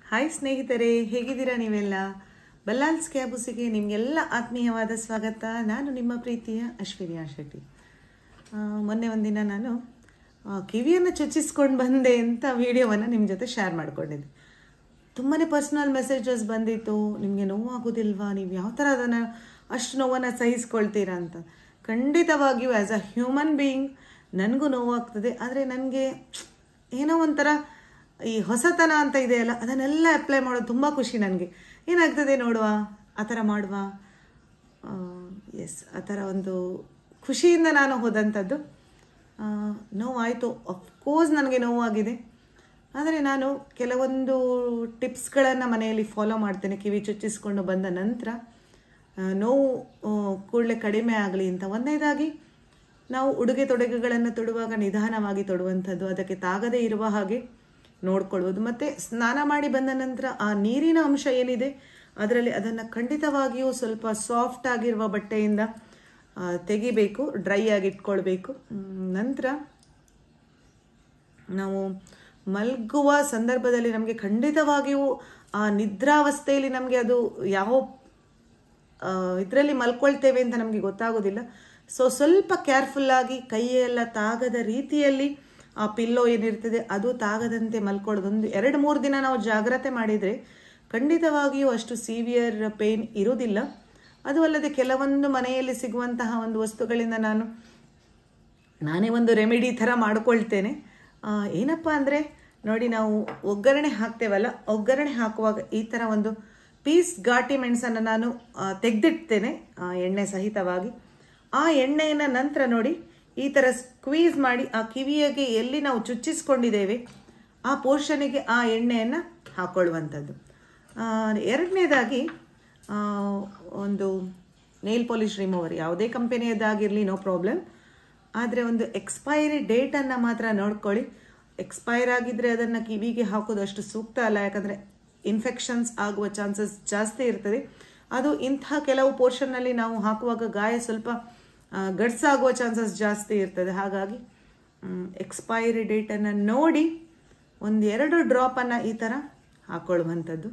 hi ಸ್ನೇಹಿತರೆ ಹೇಗಿದ್ದೀರಾ ನೀವೆಲ್ಲ ಬಲ್ಲಾಲ್ಸ್ ಕ್ಯಾಬುಸಿಗೆ ನಿಮಗೆಲ್ಲ ಆತ್ಮೀಯವಾದ ಸ್ವಾಗತ ನಾನು ನಿಮ್ಮ ಪ್ರೀತಿಯ ಅಶ್ವಿನಿಯಾ ಶೆಟ್ಟಿ ಆ, ಮೊನ್ನೆ ಒಂದಿನ ನಾನು ಆ, ಕಿವಿಯನ್ನು ಚುಚ್ಚಿಸ್ಕೊಂಡು ಬಂದೆ ಅಂತ ವಿಡಿಯೋವನ್ನು ನಿಮ್ಮ ಜೊತೆ ಶೇರ್ ಮಾಡ್ಕೊಂಡಿದ್ದೆ ತುಂಬಾ ಪರ್ಸ್ನಲ್ ಮೆಸೇಜಸ್ ಬಂದಿತ್ತು ನಿಮಗೆ ನೋವಾಗೋದಿಲ್ವಾ ನೀವು ಯಾವ ಥರ ಅದನ್ನು ಅಷ್ಟು ನೋವನ್ನು ಸಹಿಸ್ಕೊಳ್ತೀರಾ ಅಂತ ಖಂಡಿತವಾಗಿಯೂ ಆ್ಯಸ್ ಅ ಹ್ಯೂಮನ್ ಬೀಯಿಂಗ್ ನನಗೂ ನೋವಾಗ್ತದೆ ಆದರೆ ನನಗೆ ಏನೋ ಒಂಥರ ಈ ಹೊಸತನ ಅಂತ ಇದೆಯಲ್ಲ ಅದನ್ನೆಲ್ಲ ಅಪ್ಲೈ ಮಾಡೋದು ತುಂಬ ಖುಷಿ ನನಗೆ ಏನಾಗ್ತದೆ ನೋಡುವ ಆ ಥರ ಮಾಡುವ ಎಸ್ ಆ ಥರ ಒಂದು ಖುಷಿಯಿಂದ ನಾನು ಹೋದಂಥದ್ದು ಆ, ನೋವಾಯಿತು ಅಫ್ಕೋರ್ಸ್ ನನಗೆ ನೋವಾಗಿದೆ ಆದರೆ ನಾನು ಕೆಲವೊಂದು ಟಿಪ್ಸ್ಗಳನ್ನು ಮನೆಯಲ್ಲಿ ಫಾಲೋ ಮಾಡ್ತೇನೆ ಕಿವಿ ಚುಚ್ಚಿಸ್ಕೊಂಡು ಬಂದ ನಂತರ ಆ, ನೋವು ಕೂಡಲೇ ಕಡಿಮೆ ಆಗಲಿ ಅಂತ ಒಂದನೇದಾಗಿ ನಾವು ಉಡುಗೆ ತೊಡುಗೆಗಳನ್ನು ತೊಡುವಾಗ ನಿಧಾನವಾಗಿ ತೊಡುವಂಥದ್ದು ಅದಕ್ಕೆ ತಾಗದೇ ಇರುವ ಹಾಗೆ ನೋಡ್ಕೊಳ್ಳೋದು ಮತ್ತು ಸ್ನಾನ ಮಾಡಿ ಬಂದ ನಂತರ ಆ ನೀರಿನ ಅಂಶ ಏನಿದೆ ಅದರಲ್ಲಿ ಅದನ್ನು ಖಂಡಿತವಾಗಿಯೂ ಸ್ವಲ್ಪ ಸಾಫ್ಟ್ ಆಗಿರುವ ಬಟ್ಟೆಯಿಂದ ಆ, ತೆಗಿಬೇಕು ಡ್ರೈ ಆಗಿ ಇಟ್ಕೊಳ್ಬೇಕು ಮ್, ನಂತರ ನಾವು ಮಲಗುವ ಸಂದರ್ಭದಲ್ಲಿ ನಮಗೆ ಖಂಡಿತವಾಗಿಯೂ ಆ ನಿದ್ರಾವಸ್ಥೆಯಲ್ಲಿ ನಮಗೆ ಅದು ಯಾವ ಇದರಲ್ಲಿ ಮಲ್ಕೊಳ್ತೇವೆ ಅಂತ ನಮಗೆ ಗೊತ್ತಾಗೋದಿಲ್ಲ ಸೊ ಸ್ವಲ್ಪ ಕೇರ್ಫುಲ್ಲಾಗಿ ಕೈಯೆಲ್ಲ ತಾಗದ ರೀತಿಯಲ್ಲಿ ಆ ಪಿಲ್ಲೋ ಏನಿರ್ತದೆ ಅದು ತಾಗದಂತೆ ಮಲ್ಕೊಳ್ಳೋದು ಒಂದು ಎರಡು ಮೂರು ದಿನ ನಾವು ಜಾಗ್ರತೆ ಮಾಡಿದರೆ ಖಂಡಿತವಾಗಿಯೂ ಅಷ್ಟು ಸಿವಿಯರ್ ಪೇನ್ ಇರುವುದಿಲ್ಲ ಅದು ಅಲ್ಲದೆ ಕೆಲವೊಂದು ಮನೆಯಲ್ಲಿ ಸಿಗುವಂತಹ ಒಂದು ವಸ್ತುಗಳಿಂದ ನಾನು ನಾನೇ ಒಂದು ರೆಮಿಡಿ ಥರ ಮಾಡ್ಕೊಳ್ತೇನೆ ಆ, ಏನಪ್ಪ ಅಂದರೆ ನೋಡಿ ನಾವು ಒಗ್ಗರಣೆ ಹಾಕ್ತೇವಲ್ಲ ಒಗ್ಗರಣೆ ಹಾಕುವಾಗ ಈ ಥರ ಒಂದು ಪೀಸ್ ಘಾಟಿ ಮೆಣಸನ್ನು ನಾನು ಆ, ತೆಗೆದಿಡ್ತೇನೆ ಆ, ಎಣ್ಣೆ ಸಹಿತವಾಗಿ ಆ ಎಣ್ಣೆಯನ್ನು ನಂತರ ನೋಡಿ ಈ ಥರ ಸ್ಕ್ವೀಸ್ ಮಾಡಿ ಆ ಕಿವಿಯಗೆ ಎಲ್ಲಿ ನಾವು ಚುಚ್ಚಿಸ್ಕೊಂಡಿದ್ದೇವೆ ಆ ಪೋರ್ಷನಿಗೆ ಆ ಎಣ್ಣೆಯನ್ನು ಹಾಕೊಳ್ಳುವಂಥದ್ದು ಆ, ಎರಡನೇದಾಗಿ ಆ, ಒಂದು ನೇಲ್ ಪಾಲಿಶ್ ರಿಮೂವರ್ ಯಾವುದೇ ಕಂಪನಿಯದ್ದಾಗಿರಲಿ ನೋ ಪ್ರಾಬ್ಲಮ್ ಆದರೆ ಒಂದು ಎಕ್ಸ್ಪೈರಿ ಡೇಟನ್ನು ಮಾತ್ರ ನೋಡ್ಕೊಳ್ಳಿ ಎಕ್ಸ್ಪೈರ್ ಆಗಿದ್ದರೆ ಅದನ್ನು ಕಿವಿಗೆ ಹಾಕೋದು ಅಷ್ಟು ಸೂಕ್ತ ಅಲ್ಲ ಯಾಕಂದರೆ ಇನ್ಫೆಕ್ಷನ್ಸ್ ಆಗುವ ಚಾನ್ಸಸ್ ಜಾಸ್ತಿ ಇರ್ತದೆ ಅದು ಇಂಥ ಕೆಲವು ಪೋರ್ಷನ್ನಲ್ಲಿ ನಾವು ಹಾಕುವಾಗ ಗಾಯ ಸ್ವಲ್ಪ ಆ, ಗಡ್ಸಾಗುವ ಚಾನ್ಸಸ್ ಜಾಸ್ತಿ ಇರ್ತದೆ ಹಾಗಾಗಿ ಎಕ್ಸ್ಪೈರಿ ಡೇಟನ್ನು ನೋಡಿ ಒಂದು ಎರಡು ಡ್ರಾಪನ್ನು ಈ ಥರ ಹಾಕೊಳ್ಳುವಂಥದ್ದು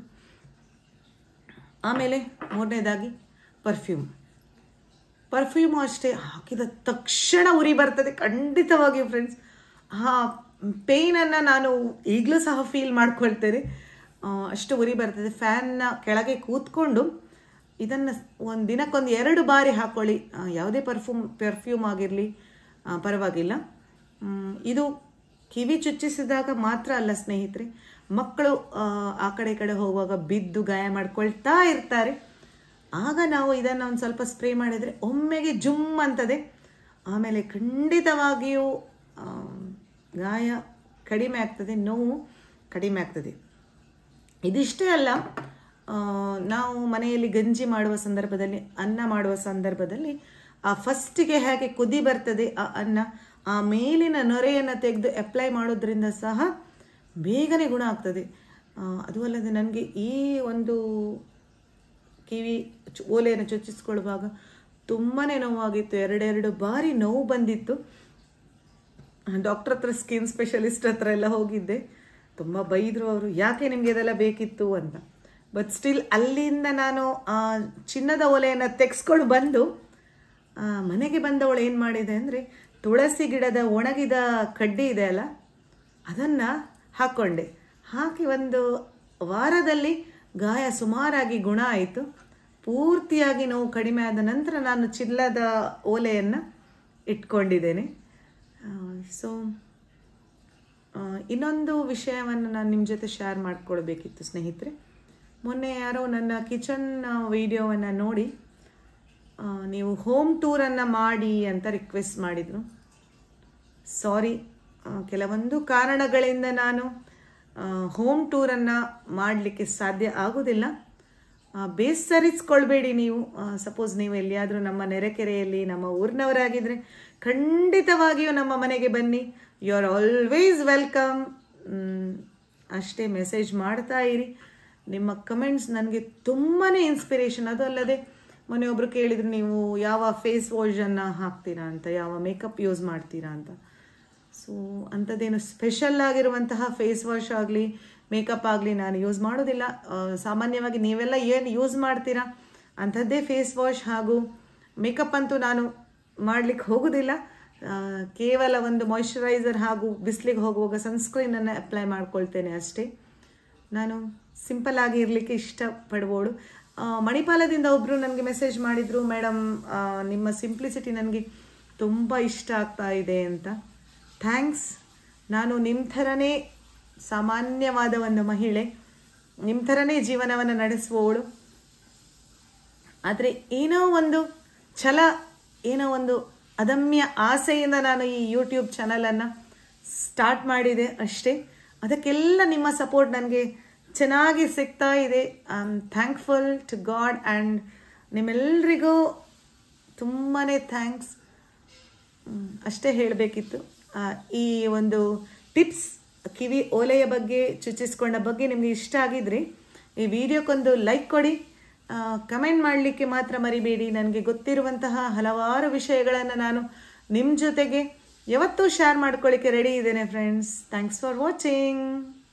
ಆಮೇಲೆ ಮೂರನೇದಾಗಿ ಪರ್ಫ್ಯೂಮ್ ಪರ್ಫ್ಯೂಮು ಅಷ್ಟೇ ಹಾಕಿದ ತಕ್ಷಣ ಉರಿ ಬರ್ತದೆ ಖಂಡಿತವಾಗಿಯೂ ಫ್ರೆಂಡ್ಸ್ ಆ ಪೇಯ್ನನ್ನು ನಾನು ಈಗಲೂ ಸಹ ಫೀಲ್ ಮಾಡ್ಕೊಳ್ತೇನೆ ಆ, ಅಷ್ಟು ಉರಿ ಬರ್ತದೆ ಫ್ಯಾನ್ನ ಕೆಳಗೆ ಕೂತ್ಕೊಂಡು ಇದನ್ನು ಒಂದು ದಿನಕ್ಕೊಂದು ಎರಡು ಬಾರಿ ಹಾಕ್ಕೊಳ್ಳಿ ಆ, ಯಾವುದೇ ಪರ್ಫ್ಯೂಮ್ ಪರ್ಫ್ಯೂಮ್ ಆಗಿರಲಿ ಪರವಾಗಿಲ್ಲ ಮ್, ಇದು ಕಿವಿ ಚುಚ್ಚಿಸಿದಾಗ ಮಾತ್ರ ಅಲ್ಲ ಸ್ನೇಹಿತರೆ ಮಕ್ಕಳು ಆ, ಆ ಕಡೆ ಈ ಕಡೆ ಹೋಗುವಾಗ ಬಿದ್ದು ಗಾಯ ಮಾಡ್ಕೊಳ್ತಾ ಇರ್ತಾರೆ ಆಗ ನಾವು ಇದನ್ನು ಒಂದು ಸ್ವಲ್ಪ ಸ್ಪ್ರೇ ಮಾಡಿದರೆ ಒಮ್ಮೆಗೆ ಜುಮ್ ಅಂತದೆ ಆಮೇಲೆ ಖಂಡಿತವಾಗಿಯೂ ಆ, ಗಾಯ ಕಡಿಮೆ ಆಗ್ತದೆ ನೋವು ಕಡಿಮೆ ಆಗ್ತದೆ ಇದಿಷ್ಟೇ ಅಲ್ಲ ಆ, ನಾವು ಮನೆಯಲ್ಲಿ ಗಂಜಿ ಮಾಡುವ ಸಂದರ್ಭದಲ್ಲಿ ಅನ್ನ ಮಾಡುವ ಸಂದರ್ಭದಲ್ಲಿ ಆ ಫಸ್ಟಿಗೆ ಹೇಗೆ ಕುದಿ ಬರ್ತದೆ ಆ ಅನ್ನ ಆ ಮೇಲಿನ ನೊರೆಯನ್ನು ತೆಗೆದು ಅಪ್ಲೈ ಮಾಡೋದ್ರಿಂದ ಸಹ ಬೇಗನೆ ಗುಣ ಆಗ್ತದೆ ಆ, ಅದು ಅಲ್ಲದೆ ನನಗೆ ಈ ಒಂದು ಕಿವಿ ಚು- ಓಲೆಯನ್ನು ಚುಚ್ಚಿಸ್ಕೊಳ್ಳುವಾಗ ತುಂಬಾ ನೋವಾಗಿತ್ತು ಎರಡೆರಡು ಬಾರಿ ನೋವು ಬಂದಿತ್ತು ಡಾಕ್ಟರ್ ಹತ್ರ ಸ್ಕಿನ್ ಸ್ಪೆಷಲಿಸ್ಟ್ ಹತ್ರ ಎಲ್ಲ ಹೋಗಿದ್ದೆ ತುಂಬ ಬೈದರು ಅವರು ಯಾಕೆ ನಿಮಗೆ ಇದೆಲ್ಲ ಬೇಕಿತ್ತು ಅಂತ ಬಟ್ ಸ್ಟಿಲ್ ಅಲ್ಲಿಂದ ನಾನು ಆ ಚಿನ್ನದ ಒಲೆಯನ್ನು ತೆಗೆಸ್ಕೊಂಡು ಬಂದು ಆ, ಮನೆಗೆ ಬಂದವಳು ಏನು ಮಾಡಿದೆ ಅಂದರೆ ತುಳಸಿ ಗಿಡದ ಒಣಗಿದ ಕಡ್ಡಿ ಇದೆ ಅಲ್ಲ ಅದನ್ನು ಹಾಕ್ಕೊಂಡೆ ಹಾಕಿ ಒಂದು ವಾರದಲ್ಲಿ ಗಾಯ ಸುಮಾರಾಗಿ ಗುಣ ಆಯಿತು ಪೂರ್ತಿಯಾಗಿ ನೋವು ಕಡಿಮೆ ಆದ ನಂತರ ನಾನು ಚಿಲ್ಲದ ಓಲೆಯನ್ನು ಇಟ್ಕೊಂಡಿದ್ದೇನೆ ಸೊ ಇನ್ನೊಂದು ವಿಷಯವನ್ನು ನಾನು ನಿಮ್ಮ ಜೊತೆ ಶೇರ್ ಮಾಡ್ಕೊಳ್ಬೇಕಿತ್ತು ಸ್ನೇಹಿತರೆ ಮೊನ್ನೆ ಯಾರೋ ನನ್ನ ಕಿಚನ್ ವಿಡಿಯೋವನ್ನು ನೋಡಿ ಆ, ನೀವು ಹೋಮ್ ಟೂರನ್ನು ಮಾಡಿ ಅಂತ ರಿಕ್ವೆಸ್ಟ್ ಮಾಡಿದರು ಸಾರಿ ಕೆಲವೊಂದು ಕಾರಣಗಳಿಂದ ನಾನು ಹೋಮ್ ಟೂರನ್ನು ಮಾಡಲಿಕ್ಕೆ ಸಾಧ್ಯ ಆಗೋದಿಲ್ಲ ಆ, ಬೇಸರಿಸ್ಕೊಳ್ಬೇಡಿ ನೀವು ಸಪೋಸ್ ನೀವು ಎಲ್ಲಿಯಾದರೂ ನಮ್ಮ ನೆರೆಕೆರೆಯಲ್ಲಿ ನಮ್ಮ ಊರಿನವರಾಗಿದ್ದರೆ ಖಂಡಿತವಾಗಿಯೂ ನಮ್ಮ ಮನೆಗೆ ಬನ್ನಿ ಯು ಆರ್ ಆಲ್ವೇಸ್ ವೆಲ್ಕಮ್ ಅಷ್ಟೇ ಮೆಸೇಜ್ ಮಾಡ್ತಾ ಇರಿ ನಿಮ್ಮ ಕಮೆಂಟ್ಸ್ ನನಗೆ ತುಂಬಾ ಇನ್ಸ್ಪಿರೇಷನ್ ಅದು ಅಲ್ಲದೆ ಮೊನ್ನೆ ಒಬ್ಬರು ಕೇಳಿದ್ರು ನೀವು ಯಾವ ಫೇಸ್ ವಾಶನ್ನು ಹಾಕ್ತೀರಾ ಅಂತ ಯಾವ ಮೇಕಪ್ ಯೂಸ್ ಮಾಡ್ತೀರಾ ಅಂತ ಸೊ ಅಂಥದ್ದೇನು ಸ್ಪೆಷಲ್ ಆಗಿರುವಂತಹ ಫೇಸ್ ವಾಶ್ ಆಗಲಿ ಮೇಕಪ್ ಆಗಲಿ ನಾನು ಯೂಸ್ ಮಾಡೋದಿಲ್ಲ ಆ, ಸಾಮಾನ್ಯವಾಗಿ ನೀವೆಲ್ಲ ಏನು ಯೂಸ್ ಮಾಡ್ತೀರಾ ಅಂಥದ್ದೇ ಫೇಸ್ ವಾಶ್ ಹಾಗೂ ಮೇಕಪ್ ಅಂತೂ ನಾನು ಮಾಡಲಿಕ್ಕೆ ಹೋಗೋದಿಲ್ಲ ಆ, ಕೇವಲ ಒಂದು ಮಾಯ್ಶ್ಚರೈಸರ್ ಹಾಗೂ ಬಿಸಿಲಿಗೆ ಹೋಗುವಾಗ ಸನ್ಸ್ಕ್ರೀನನ್ನು ಅಪ್ಲೈ ಮಾಡ್ಕೊಳ್ತೇನೆ ಅಷ್ಟೇ ನಾನು ಸಿಂಪಲ್ ಆಗಿ ಇರಲಿಕ್ಕೆ ಇಷ್ಟಪಡುವವಳು ಆ, ಮಣಿಪಾಲದಿಂದ ಒಬ್ಬರು ನನಗೆ ಮೆಸೇಜ್ ಮಾಡಿದರು ಮೇಡಮ್ ನಿಮ್ಮ ಸಿಂಪ್ಲಿಸಿಟಿ ನನಗೆ ತುಂಬ ಇಷ್ಟ ಆಗ್ತಾ ಇದೆ ಅಂತ ಥ್ಯಾಂಕ್ಸ್ ನಾನು ನಿಮ್ಮ ಥರನೇ ಸಾಮಾನ್ಯವಾದ ಒಂದು ಮಹಿಳೆ ನಿಮ್ಮ ಥರನೇ ಜೀವನವನ್ನು ನಡೆಸುವವಳು ಆದರೆ ಏನೋ ಒಂದು ಛಲ ಏನೋ ಒಂದು ಅದಮ್ಯ ಆಸೆಯಿಂದ ನಾನು ಈ ಯೂಟ್ಯೂಬ್ ಚಾನಲನ್ನು ಸ್ಟಾರ್ಟ್ ಮಾಡಿದೆ ಅಷ್ಟೇ ಅದಕ್ಕೆಲ್ಲ ನಿಮ್ಮ ಸಪೋರ್ಟ್ ನನಗೆ ಚೆನ್ನಾಗಿ ಸಿಗ್ತಾ ಇದೆ I am thankful to God and ನಿಮ್ಮೆಲ್ಲರಿಗೂ ತುಂಬಾ ಥ್ಯಾಂಕ್ಸ್ ಮ್, ಅಷ್ಟೇ ಹೇಳಬೇಕಿತ್ತು ಈ ಒಂದು ಟಿಪ್ಸ್ ಕಿವಿ ಓಲೆಯ ಬಗ್ಗೆ ಚುಚ್ಚಿಸ್ಕೊಂಡ ಬಗ್ಗೆ ನಿಮಗೆ ಇಷ್ಟ ಆಗಿದ್ರೆ ಈ ವಿಡಿಯೋಕ್ಕೊಂದು ಲೈಕ್ ಕೊಡಿ ಕಮೆಂಟ್ ಮಾಡಲಿಕ್ಕೆ ಮಾತ್ರ ಮರಿಬೇಡಿ ನನಗೆ ಗೊತ್ತಿರುವಂತಹ ಹಲವಾರು ವಿಷಯಗಳನ್ನು ನಾನು ನಿಮ್ಮ ಜೊತೆಗೆ ಯಾವತ್ತೂ ಶೇರ್ ಮಾಡ್ಕೊಳ್ಳಿಕ್ಕೆ ರೆಡಿ ಇದ್ದೇನೆ ಫ್ರೆಂಡ್ಸ್ ಥ್ಯಾಂಕ್ಸ್ ಫಾರ್ ವಾಚಿಂಗ್